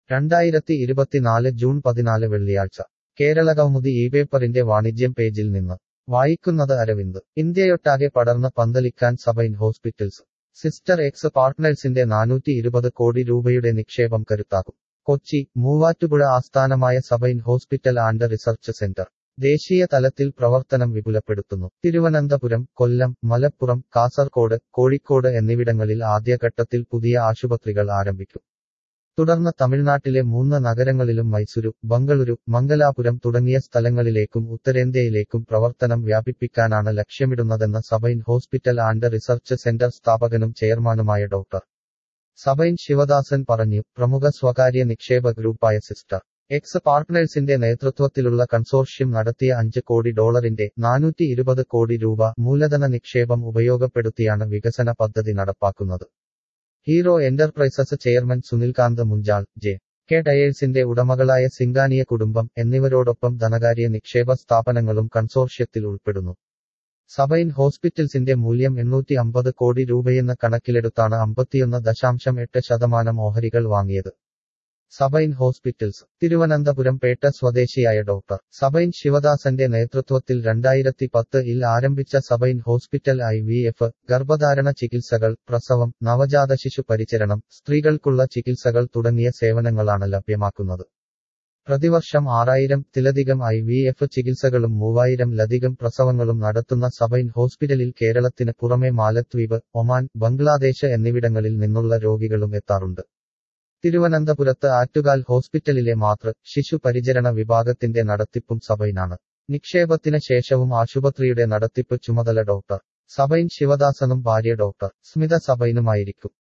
രണ്ടായിരത്തി ഇരുപത്തിനാല് ജൂൺ പതിനാല് വെള്ളിയാഴ്ച കേരളകൗമുദി ഈ പേപ്പറിന്റെ വാണിജ്യം പേജിൽ നിന്ന് വായിക്കുന്നത് അരവിന്ദ് ഇന്ത്യയൊട്ടാകെ പടർന്ന് പന്തലിക്കാൻ സബൈൻ ഹോസ്പിറ്റൽസ് സിസ്റ്റർ എക്സ് പാർട്ട്നേഴ്സിന്റെ നാനൂറ്റി ഇരുപത് കോടി രൂപയുടെ നിക്ഷേപം കരുത്താക്കും കൊച്ചി മൂവാറ്റുപുഴ ആസ്ഥാനമായ Sabine hospital and research centre ദേശീയ തലത്തിൽ പ്രവർത്തനം വിപുലപ്പെടുത്തുന്നു തിരുവനന്തപുരം കൊല്ലം മലപ്പുറം കാസർകോട് കോഴിക്കോട് എന്നിവിടങ്ങളിൽ ആദ്യഘട്ടത്തിൽ പുതിയ ആശുപത്രികൾ ആരംഭിക്കും തുടർന്ന് തമിഴ്നാട്ടിലെ മൂന്ന് നഗരങ്ങളിലും മൈസൂരു ബംഗളൂരു മംഗലാപുരം തുടങ്ങിയ സ്ഥലങ്ങളിലേക്കും ഉത്തരേന്ത്യയിലേക്കും പ്രവർത്തനം വ്യാപിപ്പിക്കാനാണ് ലക്ഷ്യമിടുന്നതെന്ന് Sabine hospital and research centre സ്ഥാപകനും ചെയർമാനുമായ ഡോക്ടർ സബൈൻ ശിവദാസൻ പറഞ്ഞു പ്രമുഖ സ്വകാര്യ നിക്ഷേപ ഗ്രൂപ്പായ സിസ്റ്റർ എക്സ് പാർട്ട്നേഴ്സിന്റെ നേതൃത്വത്തിലുള്ള കൺസോർഷ്യം നടത്തിയ അഞ്ച് കോടി ഡോളറിന്റെ നാനൂറ്റി ഇരുപത് കോടി രൂപ മൂലധന നിക്ഷേപം ഉപയോഗപ്പെടുത്തിയാണ് വികസന പദ്ധതി നടപ്പാക്കുന്നത് Hero Enterprises chairman Sunilkant Munjal J K ടയേഴ്സിന്റെ ഉടമകളായ സിംഗാനിയ കുടുംബം എന്നിവരോടൊപ്പം ധനകാര്യ നിക്ഷേപ സ്ഥാപനങ്ങളും കൺസോർഷ്യത്തിൽ ഉൾപ്പെടുന്നു സബൈൻ ഹോസ്പിറ്റൽസിന്റെ മൂല്യം എണ്ണൂറ്റി അമ്പത് കോടി രൂപയെന്ന കണക്കിലെടുത്താണ് അമ്പത്തിയൊന്ന് ദശാംശം എട്ട് ശതമാനം ഓഹരികൾ വാങ്ങിയത് സബൈൻ ഹോസ്പിറ്റൽസ് തിരുവനന്തപുരം പേട്ട സ്വദേശിയായ ഡോക്ടർ സബൈൻ ശിവദാസന്റെ നേതൃത്വത്തിൽ രണ്ടായിരത്തി പത്ത് ഇൽ ആരംഭിച്ച Sabine hospital I V F ഗർഭധാരണ ചികിത്സകൾ പ്രസവം നവജാത ശിശു പരിചരണം സ്ത്രീകൾക്കുള്ള ചികിത്സകൾ തുടങ്ങിയ സേവനങ്ങളാണ് ലഭ്യമാക്കുന്നത് പ്രതിവർഷം ആറായിരം തിലധികം ഐ വി എഫ് ചികിത്സകളും മൂവായിരം ലധികം പ്രസവങ്ങളും നടത്തുന്ന സബൈൻ ഹോസ്പിറ്റലിൽ കേരളത്തിന് പുറമെ മാലദ്വീപ് ഒമാൻ ബംഗ്ലാദേശ് എന്നിവിടങ്ങളിൽ നിന്നുള്ള രോഗികളും എത്താറുണ്ട് തിരുവനന്തപുരത്ത് ആറ്റുകാൽ ഹോസ്പിറ്റലിലെ മാതൃ ശിശു പരിചരണ വിഭാഗത്തിന്റെ നടത്തിപ്പും സബൈനാണ് നിക്ഷേപത്തിന് ശേഷവും ആശുപത്രിയുടെ നടത്തിപ്പ് ചുമതല ഡോക്ടർ സബൈൻ ശിവദാസനും ഭാര്യ ഡോക്ടർ സ്മിത സബൈനുമായിരിക്കും